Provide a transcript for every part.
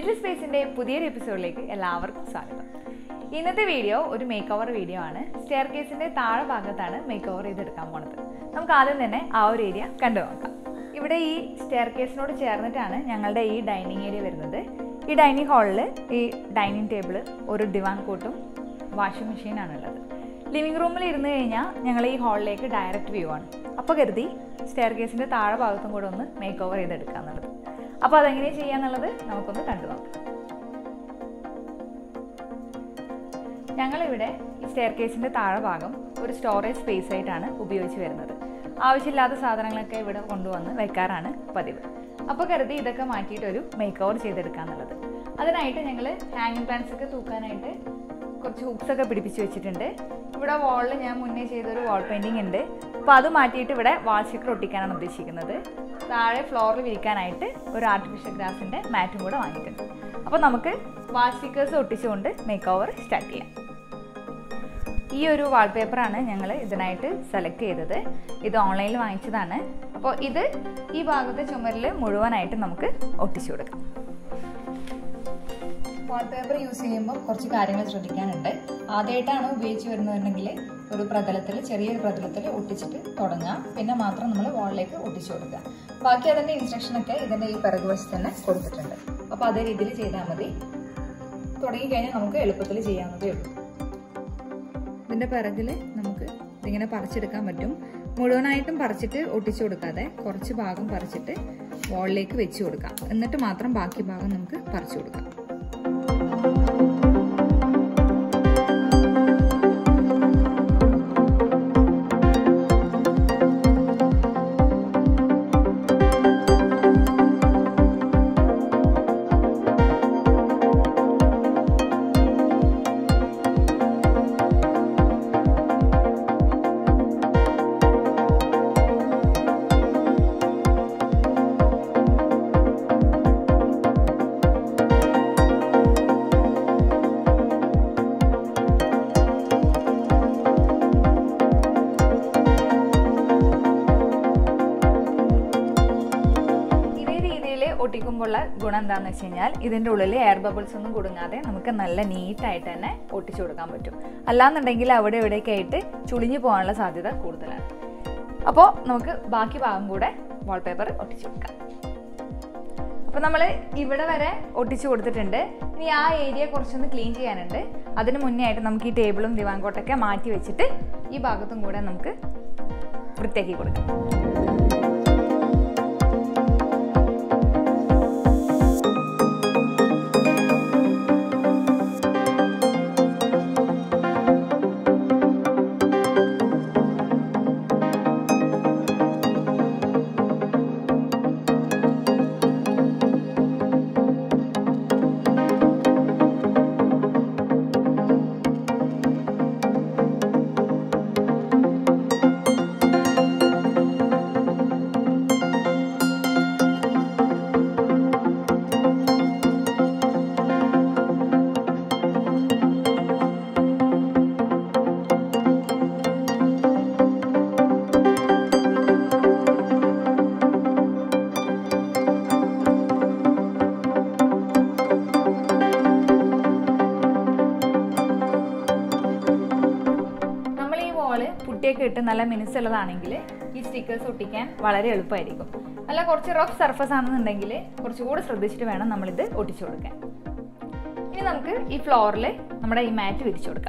Little സ്പേസിന്റെ പുതിയൊരു എപ്പിസോഡിലേക്ക് എല്ലാവർക്കും സ്വാഗതം ഇന്നത്തെ വീഡിയോ ഒരു മേക്ക് ഓവർ വീഡിയോ ആണ് സ്റ്റെയർ കേസിന്റെ താഴെ ഭാഗത്താണ് മേക്ക് ഓവർ ചെയ്തെടുക്കാൻ പോണത് നമുക്ക് ആദ്യം തന്നെ ആ ഒരു ഏരിയ കണ്ടു നോക്കാം ഇവിടെ ഈ സ്റ്റെയർ കേസിനോട് ചേർന്നിട്ടാണ് ഞങ്ങളുടെ ഈ ഡൈനിങ് ഏരിയ വരുന്നത് ഈ ഡൈനിങ് ഹാളിൽ ഈ ഡൈനിങ് ടേബിൾ ഒരു ദിവാൻ കോട്ടും വാഷിംഗ് മെഷീനാണുള്ളത് ലിവിംഗ് റൂമിൽ ഇരുന്ന് കഴിഞ്ഞാൽ ഞങ്ങൾ ഈ ഹാളിലേക്ക് ഡയറക്റ്റ് വ്യൂ ആണ് അപ്പോൾ കരുതി സ്റ്റെയർ കേസിൻ്റെ താഴെ ഭാഗത്തും കൂടെ ഒന്ന് മേക്ക് ഓവർ ചെയ്തെടുക്കുക എന്നുള്ളത് അപ്പോൾ അതെങ്ങനെ ചെയ്യാന്നുള്ളത് നമുക്കൊന്ന് കണ്ടു നോക്കാം ഞങ്ങളിവിടെ ഈ സ്റ്റെയർ കേസിൻ്റെ താഴെ ഭാഗം ഒരു സ്റ്റോറേജ് സ്പേസ് ആയിട്ടാണ് ഉപയോഗിച്ച് വരുന്നത് ആവശ്യമില്ലാത്ത സാധനങ്ങളൊക്കെ ഇവിടെ കൊണ്ടുവന്ന് വെക്കാറാണ് പതിവ് അപ്പോൾ കരുതി ഇതൊക്കെ മാറ്റിയിട്ട് ഒരു മേക്ക് ഓവർ ചെയ്തെടുക്കാന്നുള്ളത് അതിനായിട്ട് ഞങ്ങൾ ഹാങ്ങിങ് പ്ലാൻസ് ഒക്കെ തൂക്കാനായിട്ട് കുറച്ച് ഹുക്സ് ഒക്കെ പിടിപ്പിച്ച് വെച്ചിട്ടുണ്ട് ഇവിടെ വാളിൽ ഞാൻ മുന്നേ ചെയ്തൊരു വാൾ പെയിൻറ്റിംഗ് ഉണ്ട് അപ്പോൾ അത് മാറ്റിയിട്ട് ഇവിടെ വാൾ സ്റ്റിക്കർ ഒട്ടിക്കാനാണ് ഉദ്ദേശിക്കുന്നത് താഴെ ഫ്ലോറിൽ വിരിക്കാനായിട്ട് ഒരു ആർട്ടിഫിഷ്യൽ ഗ്രാസിൻ്റെ മാറ്റും കൂടെ വാങ്ങിയിട്ടുണ്ട് അപ്പോൾ നമുക്ക് വാൾ സ്റ്റിക്കേഴ്സ് ഒട്ടിച്ചുകൊണ്ട് മേക്ക് ഓവർ സ്റ്റാർട്ട് ചെയ്യാം ഈ ഒരു വാൾപേപ്പറാണ് ഞങ്ങൾ ഇതിനായിട്ട് സെലക്ട് ചെയ്തത് ഇത് ഓൺലൈനിൽ വാങ്ങിച്ചതാണ് അപ്പോൾ ഇത് ഈ ഭാഗത്തെ ചുമരിൽ മുഴുവനായിട്ട് നമുക്ക് ഒട്ടിച്ചു കൊടുക്കാം വാൾപേപ്പർ യൂസ് ചെയ്യുമ്പോൾ കുറച്ച് കാര്യങ്ങൾ ശ്രദ്ധിക്കാനുണ്ട് ആദ്യമായിട്ടാണ് ഉപയോഗിച്ച് വരുന്നതെങ്കിൽ ഒരു പ്രതലത്തിൽ ചെറിയൊരു പ്രതലത്തിൽ ഒട്ടിച്ചിട്ട് തുടങ്ങാം പിന്നെ മാത്രം നമ്മൾ വാളിലേക്ക് ഒട്ടിച്ചു കൊടുക്കുക ബാക്കി അതിൻ്റെ ഇൻസ്ട്രക്ഷനൊക്കെ ഇതിൻ്റെ ഈ പിറകുവശത്ത് തന്നെ കൊടുത്തിട്ടുണ്ട് അപ്പോൾ അതേ രീതിയിൽ ചെയ്താൽ മതി തുടങ്ങിക്കഴിഞ്ഞാൽ നമുക്ക് എളുപ്പത്തിൽ ചെയ്യാവുന്നതേ ഉള്ളൂ ഇതിൻ്റെ പിറകിൽ നമുക്ക് ഇതിങ്ങനെ പറിച്ചെടുക്കാൻ പറ്റും മുഴുവനായിട്ടും പറിച്ചിട്ട് ഒട്ടിച്ചു കൊടുക്കാതെ കുറച്ച് ഭാഗം പറിച്ചിട്ട് വാളിലേക്ക് വെച്ച് കൊടുക്കാം എന്നിട്ട് മാത്രം ബാക്കി ഭാഗം നമുക്ക് പറിച്ചു കൊടുക്കാം ഒട്ടിക്കുമ്പോഴുള്ള ഗുണം എന്താണെന്ന് വെച്ച് കഴിഞ്ഞാൽ ഇതിൻ്റെ ഉള്ളിൽ എയർ ബബിൾസ് ഒന്നും കുടുങ്ങാതെ നമുക്ക് നല്ല നീറ്റായിട്ട് തന്നെ ഒട്ടിച്ചു കൊടുക്കാൻ പറ്റും അല്ലാന്നുണ്ടെങ്കിൽ അവിടെ ഇവിടെയൊക്കെ ആയിട്ട് ചുളിഞ്ഞു പോകാനുള്ള സാധ്യത കൂടുതലാണ് അപ്പോൾ നമുക്ക് ബാക്കി ഭാഗം കൂടെ വാൾപേപ്പർ ഒട്ടിച്ചു കൊടുക്കാം അപ്പോൾ നമ്മൾ ഇവിടെ വരെ ഒട്ടിച്ചു കൊടുത്തിട്ടുണ്ട് ഇനി ആ ഏരിയ കുറച്ചൊന്ന് ക്ലീൻ ചെയ്യാനുണ്ട് അതിന് മുന്നേ ആയിട്ട് നമുക്ക് ഈ ടേബിളും ദിവാങ്കോട്ടൊക്കെ മാറ്റി വെച്ചിട്ട് ഈ ഭാഗത്തും കൂടെ നമുക്ക് വൃത്തിയാക്കി കൊടുക്കാം പുട്ടിയൊക്കെ ഇട്ട് നല്ല മിനുസുള്ളതാണെങ്കിൽ ഈ സ്റ്റിക്കേഴ്സ് ഒട്ടിക്കാൻ വളരെ എളുപ്പമായിരിക്കും അല്ല കുറച്ച് റഫ് സർഫസ് ആണെന്നുണ്ടെങ്കിൽ കുറച്ചുകൂടി ശ്രദ്ധിച്ചിട്ട് വേണം നമ്മളിത് ഒട്ടിച്ചു കൊടുക്കാൻ ഇനി നമുക്ക് ഈ ഫ്ലോറിൽ നമ്മുടെ ഈ മാറ്റ് വിരിച്ചു കൊടുക്കാം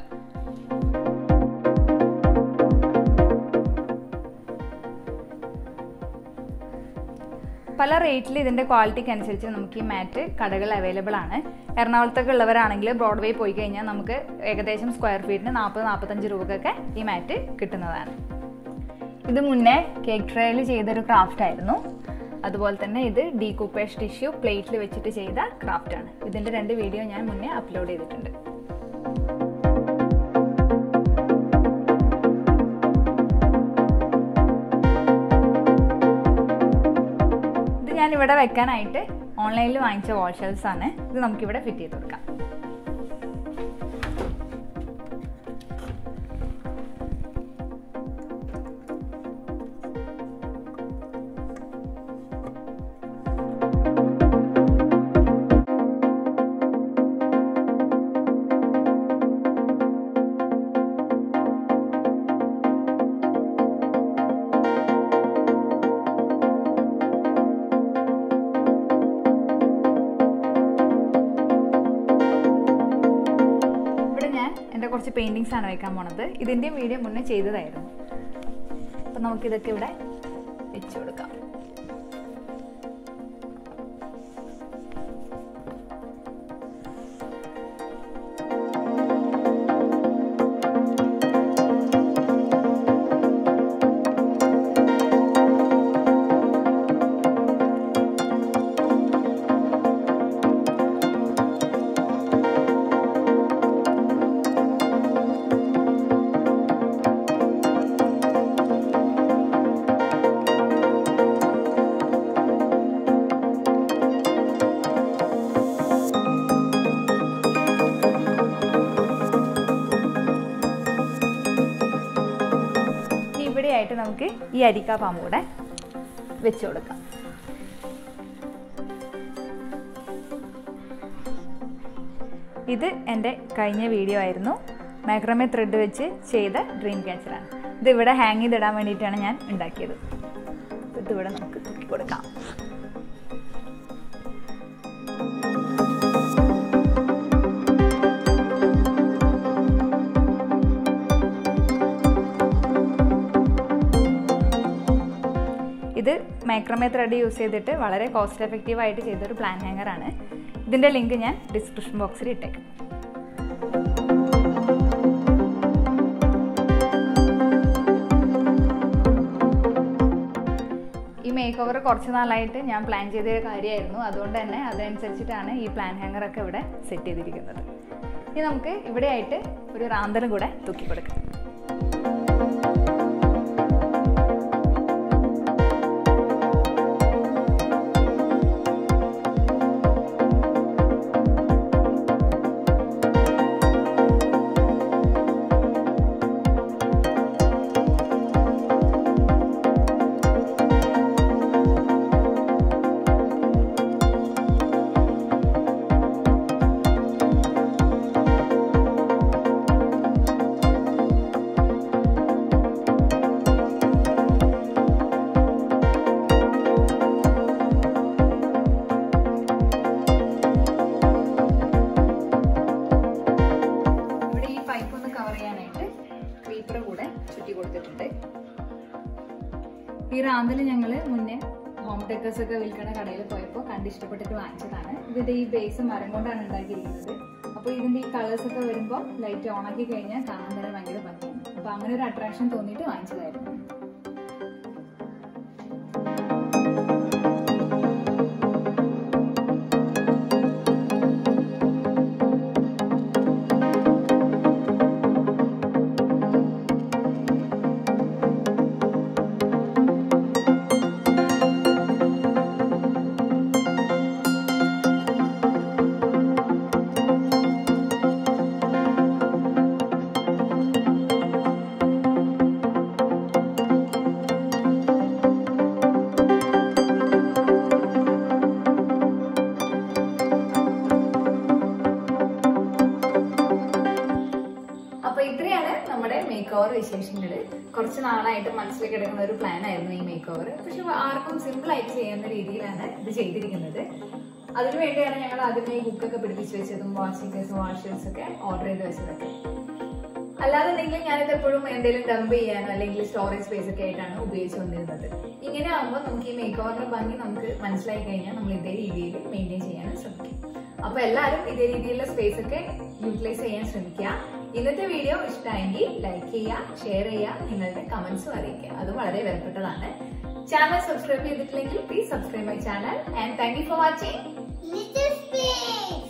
പല റേറ്റിൽ ഇതിൻ്റെ ക്വാളിറ്റിക്ക് അനുസരിച്ച് നമുക്ക് ഈ മാറ്റ് കടകൾ അവൈലബിൾ ആണ് എറണാകുളത്തൊക്കെ ഉള്ളവരാണെങ്കിൽ ബ്രോഡ്വേ പോയി കഴിഞ്ഞാൽ നമുക്ക് ഏകദേശം സ്ക്വയർ ഫീറ്റിന് നാൽപ്പത് നാൽപ്പത്തഞ്ച് രൂപക്കൊക്കെ ഈ മാറ്റ് കിട്ടുന്നതാണ് ഇത് മുന്നേ കേക്ക് ട്രേയിൽ ചെയ്തൊരു ക്രാഫ്റ്റ് ആയിരുന്നു അതുപോലെ തന്നെ ഇത് ഡീകൂപ്പേഷ് ടിഷ്യൂ പ്ലേറ്റിൽ വെച്ചിട്ട് ചെയ്ത ക്രാഫ്റ്റാണ് ഇതിൻ്റെ രണ്ട് വീഡിയോ ഞാൻ മുന്നേ അപ്ലോഡ് ചെയ്തിട്ടുണ്ട് ഞാൻ ഇവിടെ വെക്കാനായിട്ട് ഓൺലൈനിൽ വാങ്ങിച്ച വാൾ ഷെൽസ് ആണ് ഇത് നമുക്കിവിടെ ഫിറ്റ് ചെയ്ത് കൊടുക്കാം പെയിൻറ്റിങ്സ് ആണ് വെക്കാൻ പോണത് ഇതിൻ്റെയും വീഡിയോ മുന്നേ ചെയ്തതായിരുന്നു അപ്പം നമുക്കിതൊക്കെ ഇവിടെ വെച്ച് കൊടുക്കാം ഇനി ഇവിടെയായിട്ട് നമുക്ക് ഈ അരിക്കാ പാമ്പ് കൂടെ വെച്ച് കൊടുക്കാം ഇത് എൻ്റെ കഴിഞ്ഞ വീഡിയോ ആയിരുന്നു മാക്രമേ ത്രെഡ് വെച്ച് ചെയ്ത ഡ്രീം ക്യാച്ചറാണ് ഇത് ഇവിടെ ഹാങ് ചെയ്തിടാൻ വേണ്ടിയിട്ടാണ് ഞാൻ ഉണ്ടാക്കിയത് അപ്പോൾ ഇതിവിടെ നമുക്ക് തൂക്കി കൊടുക്കാം ഇത് മൈക്രോമേ ത്രെഡ് യൂസ് ചെയ്തിട്ട് വളരെ കോസ്റ്റ് എഫക്റ്റീവ് ആയിട്ട് ചെയ്തൊരു പ്ലാൻ ഹാങ്ങർ ആണ് ഇതിൻ്റെ ലിങ്ക് ഞാൻ ഡിസ്ക്രിപ്ഷൻ ബോക്സിൽ ഇട്ടേക്കാം ഈ മേക്ക് ഓവർ കുറച്ച് നാളായിട്ട് ഞാൻ പ്ലാൻ ചെയ്ത ഒരു കാര്യമായിരുന്നു അതുകൊണ്ട് തന്നെ അതനുസരിച്ചിട്ടാണ് ഈ പ്ലാൻ ഹാങ്ങർ ഒക്കെ ഇവിടെ സെറ്റ് ചെയ്തിരിക്കുന്നത് ഇനി നമുക്ക് ഇവിടെയായിട്ട് ഒരു റാന്തലും കൂടെ തൂക്കി കൊടുക്കാം ഇവിടെ ഈ പൈപ്പ് ഒന്ന് കവർ ചെയ്യാനായിട്ട് ക്രീപ്പർ കൂടെ ചുറ്റി കൊടുത്തിട്ടുണ്ട് ഈ റാന്തൽ ഞങ്ങൾ മുന്നേ ഹോം ഡെക്കേഴ്സ് ഒക്കെ വിൽക്കുന്ന കടയിൽ പോയപ്പോൾ കണ്ട് ഇഷ്ടപ്പെട്ടിട്ട് വാങ്ങിച്ചതാണ് ഇതിന്റെ ഈ ബേസ് മരം കൊണ്ടാണ് ഉണ്ടാക്കിയിരിക്കുന്നത് അപ്പോൾ ഇതിന്റെ ഈ കളേഴ്സ് ഒക്കെ വരുമ്പോൾ ലൈറ്റ് ഓൺ ആക്കി കഴിഞ്ഞാൽ കാണാൻ തന്നെ ഭയങ്കര ഭംഗിയാണ് അപ്പൊ അങ്ങനെ ഒരു അട്രാക്ഷൻ തോന്നിയിട്ട് വാങ്ങിച്ചതായിരുന്നു അപ്പൊ ഇത്രയാണ് നമ്മുടെ മേക്ക് ഓവർ വിശേഷങ്ങൾ കുറച്ച് നാളായിട്ട് മനസ്സിൽ കിടക്കുന്ന ഒരു പ്ലാൻ ആയിരുന്നു ഈ മേക്ക് ഓവർ പക്ഷെ ആർക്കും സിമ്പിൾ ആയിട്ട് ചെയ്യുന്ന രീതിയിലാണ് ഇത് ചെയ്തിരിക്കുന്നത് അതിനു വേണ്ടിയാണ് ഞങ്ങൾ ആദ്യമേ ഈ ബുക്കൊക്കെ പിടിപ്പിച്ച് വെച്ചതും വാഷിംഗ് വാഷേഴ്സ് ഒക്കെ ഓർഡർ ചെയ്ത് വെച്ചതൊക്കെ അല്ലാന്നുണ്ടെങ്കിൽ ഞാനിത് എപ്പോഴും എന്തെങ്കിലും ഡംപ് ചെയ്യാനോ അല്ലെങ്കിൽ സ്റ്റോറേജ് സ്പേസ് ഒക്കെ ആയിട്ടാണ് ഉപയോഗിച്ച് വന്നിരുന്നത് ഇങ്ങനെ ആകുമ്പോൾ നമുക്ക് ഈ മേക്ക് ഓവറിന്റെ ഭംഗി നമുക്ക് മനസ്സിലായി കഴിഞ്ഞാൽ നമ്മൾ ഇതേ രീതിയിൽ മെയിൻറ്റെയിൻ ചെയ്യാനും ശ്രമിക്കും അപ്പൊ എല്ലാവരും ഇതേ രീതിയിലുള്ള സ്പേസ് ഒക്കെ യൂട്ടിലൈസ് ചെയ്യാൻ ശ്രമിക്കുക ഇന്നത്തെ വീഡിയോ ഇഷ്ടമായെങ്കിൽ ലൈക്ക് ചെയ്യുക ഷെയർ ചെയ്യുക നിങ്ങളുടെ കമന്റ്സും അറിയിക്കുക അത് വളരെ വിലപ്പെട്ടതാണ് ചാനൽ സബ്സ്ക്രൈബ് ചെയ്തിട്ടില്ലെങ്കിൽ please subscribe my channel and thank you for watching Little space.